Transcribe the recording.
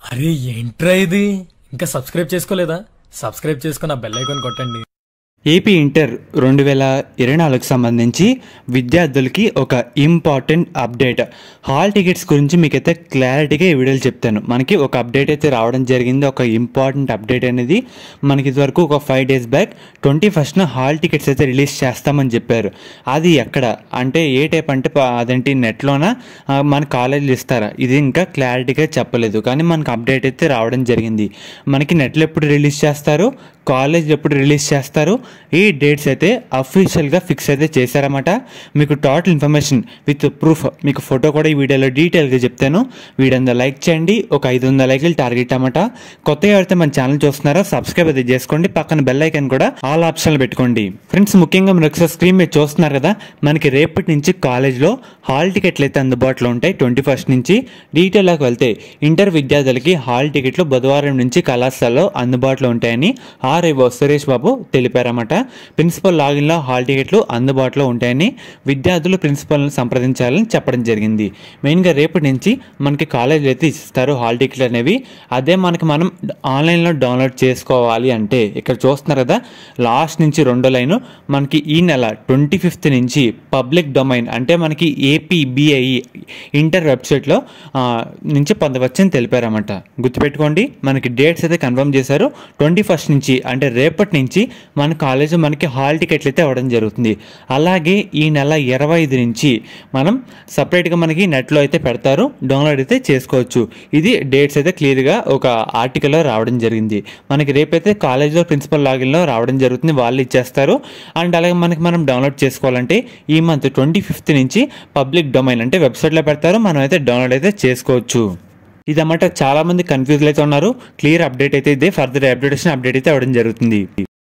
అరే ఏంట్రా ఇది ఇంకా సబ్స్క్రైబ్ చేసుకోలేదా సబ్స్క్రైబ్ చేసుకున్న బెల్ ఐకాన్ కొట్టండి ఏపీ ఇంటర్ రెండు వేల ఇరవై నాలుగుకి సంబంధించి విద్యార్థులకి ఒక ఇంపార్టెంట్ అప్డేట్ హాల్ టికెట్స్ గురించి మీకైతే క్లారిటీగా ఈ వీడియోలో చెప్తాను మనకి ఒక అప్డేట్ అయితే రావడం జరిగింది ఒక ఇంపార్టెంట్ అప్డేట్ అనేది మనకి ఇదివరకు ఒక ఫైవ్ డేస్ బ్యాక్ ట్వంటీ ఫస్ట్న హాల్ టికెట్స్ అయితే రిలీజ్ చేస్తామని చెప్పారు అది ఎక్కడ అంటే ఏ టైప్ అంటే ప- అదేంటి నెట్లోన ఆ, మన కాలేజీలు ఇస్తారా ఇది ఇంకా క్లారిటీగా చెప్పలేదు కానీ మనకు అప్డేట్ అయితే రావడం జరిగింది మనకి నెట్లో ఎప్పుడు రిలీజ్ చేస్తారు కాలేజ్ ఎప్పుడు రిలీజ్ చేస్తారు ఈ డేట్స్ అయితే అఫీషియల్గా ఫిక్స్ అయితే చేశారన్నమాట మీకు టోటల్ ఇన్ఫర్మేషన్ విత్ ప్రూఫ్ మీకు ఫోటో కూడా ఈ వీడియోలో డీటెయిల్గా చెప్తాను వీడియో లైక్ చేయండి ఒక ఐదు వందల లైక్లు టార్గెట్ అన్నమాట కొత్తగా ఎవరైతే మన ఛానల్ చూస్తున్నారో సబ్స్క్రైబ్ అయితే చేసుకోండి పక్కన బెల్ ఐకాన్ కూడా ఆల్ ఆప్షన్లు పెట్టుకోండి ఫ్రెండ్స్ ముఖ్యంగా మీరు ఒకసారి స్క్రీన్ మీద చూస్తున్నారు కదా మనకి రేపటి నుంచి కాలేజ్లో హాల్ టికెట్లు అయితే అందుబాటులో ఉంటాయి ట్వంటీ ఫస్ట్ నుంచి డీటెయిల్లోకి వెళ్తే ఇంటర్ విద్యార్థులకి హాల్ టికెట్లు బుధవారం నుంచి కళాశాలలో అందుబాటులో ఉంటాయని ఆర్ఐఓ సురేష్ బాబు తెలిపారన్నమాట ప్రిన్సిపల్ లాగిన్లో హాల్ టికెట్లు అందుబాటులో ఉంటాయని విద్యార్థులు ప్రిన్సిపల్ని సంప్రదించాలని చెప్పడం జరిగింది మెయిన్గా రేపటి నుంచి మనకి కాలేజీలో అయితే ఇస్తారు హాల్ టికెట్లు అనేవి అదే మనకి మనం ఆన్లైన్లో డౌన్లోడ్ చేసుకోవాలి అంటే ఇక్కడ చూస్తున్నారు కదా లాస్ట్ నుంచి రెండో లైను మనకి ఈ నెల ట్వంటీ ఫిఫ్త్ నుంచి పబ్లిక్ డొమైన్ అంటే మనకి ఏపీబిఐ ఇంటర్ వెబ్సైట్లో ఆ, నుంచి పొందవచ్చని తెలిపారన్నమాట గుర్తుపెట్టుకోండి మనకి డేట్స్ అయితే కన్ఫర్మ్ చేశారు ట్వంటీ ఫస్ట్ నుంచి అంటే రేపటి నుంచి మన కాలేజ్ మనకి హాల్ టికెట్లు అయితే ఇవ్వడం జరుగుతుంది అలాగే ఈ నెల ఇరవై ఐదు నుంచి మనం సపరేట్గా మనకి నెట్లో అయితే పెడతారు డౌన్లోడ్ అయితే చేసుకోవచ్చు ఇది డేట్స్ అయితే క్లియర్గా ఒక ఆర్టికల్లో రావడం జరిగింది మనకి రేపైతే కాలేజ్లో ప్రిన్సిపల్ లాగిన్లో రావడం జరుగుతుంది వాళ్ళు ఇచ్చేస్తారు అండ్ అలాగే మనకి మనం డౌన్లోడ్ చేసుకోవాలంటే ఈ మంత్ ట్వంటీ ఫిఫ్త్ నుంచి పబ్లిక్ డొమైన్ అంటే వెబ్సైట్లో పెడతారు మనం అయితే డౌన్లోడ్ అయితే చేసుకోవచ్చు ఇదన్నమాట చాలా మంది కన్ఫ్యూజ్ అయితే ఉన్నారు క్లియర్ అప్డేట్ అయితే ఇదే ఫర్దర్ అప్డేటేషన్ అప్డేట్ అయితే అవ్వడం జరుగుతుంది